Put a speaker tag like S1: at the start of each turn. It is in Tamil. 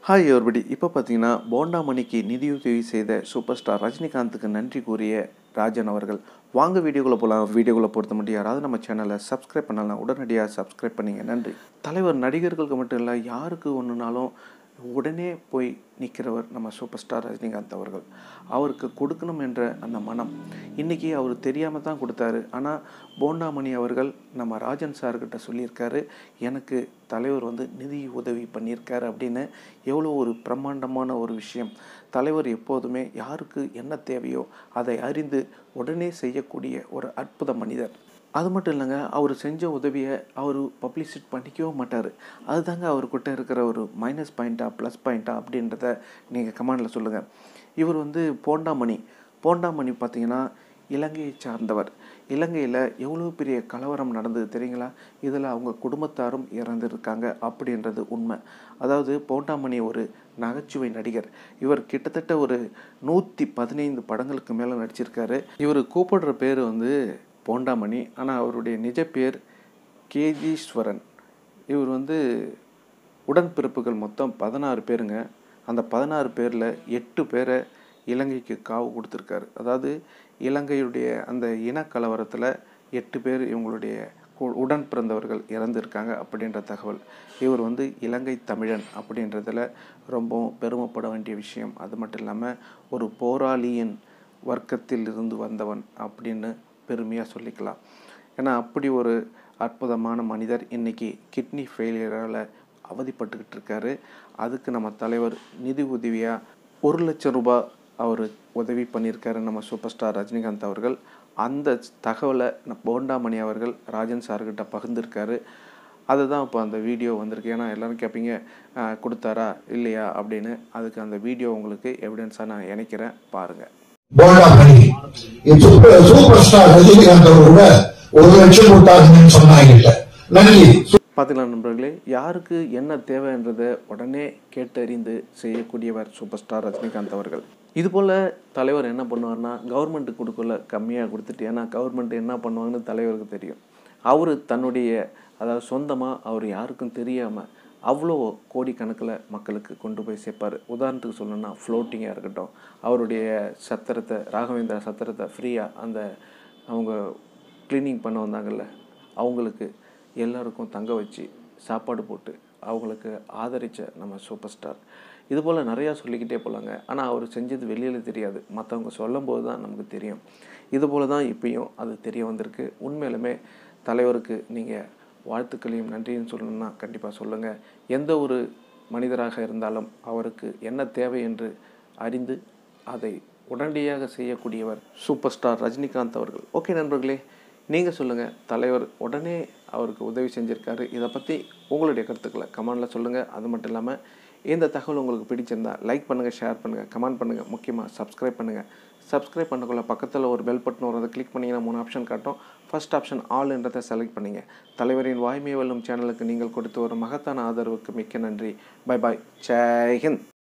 S1: ஹாய் everybody இப்போ பார்த்தீங்கன்னா போண்டாமணிக்கு நிதியுதவி செய்த சூப்பர் ஸ்டார் ரஜினிகாந்துக்கு நன்றி கூறிய ராஜன் அவர்கள் வாங்க வீடியோக்குள்ளே போகலாம் வீடியோக்குள்ளே பொறுத்த மட்டும் யாராவது நம்ம சேனலை சப்ஸ்கிரைப் பண்ணலாம் உடனடியாக சப்ஸ்கிரைப் பண்ணிங்க நன்றி தலைவர் நடிகர்களுக்கு மட்டும் இல்லை யாருக்கு ஒன்றுனாலும் உடனே போய் நிற்கிறவர் நம்ம சூப்பர் ஸ்டார் ரஜினிகாந்த் அவர்கள் அவருக்கு கொடுக்கணும் என்ற அந்த மனம் இன்றைக்கி அவர் தெரியாமல் தான் கொடுத்தாரு ஆனால் போண்டாமணி அவர்கள் நம்ம ராஜன் சார்கிட்ட சொல்லியிருக்காரு எனக்கு தலைவர் வந்து நிதி உதவி பண்ணியிருக்காரு அப்படின்னு எவ்வளோ ஒரு பிரம்மாண்டமான ஒரு விஷயம் தலைவர் எப்போதுமே யாருக்கு என்ன தேவையோ அதை அறிந்து உடனே செய்யக்கூடிய ஒரு அற்புத மனிதர் அது மட்டும் இல்லைங்க அவர் செஞ்ச உதவியை அவர் பப்ளிசிட் பண்ணிக்கவும் மாட்டார் அதுதாங்க அவர்கிட்ட இருக்கிற ஒரு மைனஸ் பாயிண்ட்டா ப்ளஸ் பாயிண்ட்டா அப்படின்றத நீங்கள் கமெண்டில் சொல்லுங்கள் இவர் வந்து போண்டாமணி போண்டாமணி பார்த்தீங்கன்னா இலங்கையை சார்ந்தவர் இலங்கையில் எவ்வளோ பெரிய கலவரம் நடந்தது தெரியுங்களா இதில் அவங்க குடும்பத்தாரும் இறந்துருக்காங்க அப்படின்றது உண்மை அதாவது போண்டாமணி ஒரு நகைச்சுவை நடிகர் இவர் கிட்டத்தட்ட ஒரு நூற்றி பதினைந்து படங்களுக்கு மேலே நடிச்சிருக்காரு இவர் கூப்பிடுற பேர் வந்து போண்டாமணி ஆனால் அவருடைய நிஜ பேர் கேஜீஸ்வரன் இவர் வந்து உடன்பிறப்புகள் மொத்தம் பதினாறு பேருங்க அந்த பதினாறு பேரில் எட்டு பேரை இலங்கைக்கு காவு கொடுத்துருக்காரு அதாவது இலங்கையுடைய அந்த இனக்கலவரத்தில் எட்டு பேர் இவங்களுடைய கு- உடன் பிறந்தவர்கள் இறந்துருக்காங்க அப்படின்ற தகவல் இவர் வந்து இலங்கை தமிழன் அப்படின்றதுல ரொம்பவும் பெருமைப்பட வேண்டிய விஷயம் அது மட்டும் இல்லாமல் ஒரு போராளியின் வர்க்கத்தில் இருந்து வந்தவன் அப்படின்னு பெருமையாக சொல்லிக்கலாம் ஏன்னா அப்படி ஒரு அற்புதமான மனிதர் இன்னைக்கு கிட்னி ஃபெயிலியரால் அவதிப்பட்டுக்கிட்டு இருக்காரு அதுக்கு நம்ம தலைவர் நிதி உதவியாக ஒரு லட்சம் ரூபாய் அவர் உதவி பண்ணியிருக்காரு நம்ம சூப்பர் ஸ்டார் ரஜினிகாந்த் அவர்கள் அந்த தகவலை ந- போண்டாமணி அவர்கள் ராஜன் சார்கிட்ட பகிர்ந்திருக்காரு அதுதான் இப்போ அந்த வீடியோ வந்திருக்கு ஏன்னா எல்லாரும் கேட்பீங்க "ஆஹ், கொடுத்தாரா இல்லையா அப்படின்னு அதுக்கு அந்த வீடியோ உங்களுக்கு எவிடன்ஸாக நான் இணைக்கிறேன் பாருங்கள்
S2: Bondamani super super star Rajinikanth அவர் கூட ஒரு லட்சம் கொடுத்தாருன்னு சொன்னாங்க நன்றி
S1: பார்த்தீங்களா நண்பர்களே யாருக்கு என்ன தேவைன்றதை உடனே கேட்டறிந்து செய்யக்கூடியவர் சூப்பர் ஸ்டார் ரஜினிகாந்த் அவர்கள் இதுபோல் தலைவர் என்ன பண்ணுவார்னா கவர்மெண்ட்டுக்கு கொடுக்கல கம்மியாக கொடுத்துட்டு ஏன்னா கவர்மெண்ட் என்ன பண்ணுவாங்கன்னு தலைவருக்கு தெரியும் அவர் தன்னுடைய அதாவது சொந்தமாக அவர் யாருக்கும் தெரியாமல் அவ்வளோ கோடிக்கணக்கில் மக்களுக்கு கொண்டு போய் சேர்ப்பார் உதாரணத்துக்கு சொல்லணும்னா ஃப்ளோட்டிங்காக இருக்கட்டும் அவருடைய சத்திரத்தை ராகவேந்திரா சத்திரத்தை ஃப்ரீயாக அந்த அவங்க க்ளீனிங் பண்ண வந்தாங்கல்ல அவங்களுக்கு எல்லாருக்கும் தங்க வச்சு சாப்பாடு போட்டு அவங்களுக்கு ஆதரித்த நம்ம சூப்பர் ஸ்டார் இது போல் நிறையா சொல்லிக்கிட்டே போகலாங்க ஆனால் அவர் செஞ்சது வெளியில் தெரியாது மற்றவங்க சொல்லும்போது தான் நமக்கு தெரியும் இது போல தான் இப்பயும் அது தெரிய வந்திருக்கு உண்மையிலுமே தலைவருக்கு நீங்கள் வாழ்த்துக்களையும் நன்றியும் சொல்லணும்னா கண்டிப்பாக சொல்லுங்கள் எந்த ஒரு மனிதராக இருந்தாலும் அவருக்கு என்ன தேவை என்று அறிந்து அதை உடனடியாக செய்யக்கூடியவர் சூப்பர் ஸ்டார் ரஜினிகாந்த் அவர்கள் ஓகே நண்பர்களே நீங்கள் சொல்லுங்கள் தலைவர் உடனே அவருக்கு உதவி செஞ்சுருக்காரு இதை பற்றி உங்களுடைய கருத்துக்களை கமெண்டில் சொல்லுங்கள் அது மட்டும் இல்லாமல் இந்த தகவல் உங்களுக்கு பிடிச்சிருந்தா லைக் பண்ணுங்கள் ஷேர் பண்ணுங்கள் கமெண்ட் பண்ணுங்கள் முக்கியமாக சப்ஸ்கிரைப் பண்ணுங்கள் சப்ஸ்கிரைப் பண்ணக்குள்ள பக்கத்தில் ஒரு பெல் பட்டன் வரும் அதை கிளிக் பண்ணிங்கன்னா மூணு ஆப்ஷன் காட்டும் ஃபர்ஸ்ட் ஆப்ஷன் ஆல்ன்றதை செலக்ட் பண்ணிங்க தலைவரின் வாய்மை வெல்லும் சேனலுக்கு நீங்கள் கொடுத்து வரும் மகத்தான ஆதரவுக்கு மிக்க நன்றி பை பாய் ஜெய் ஹிந்த்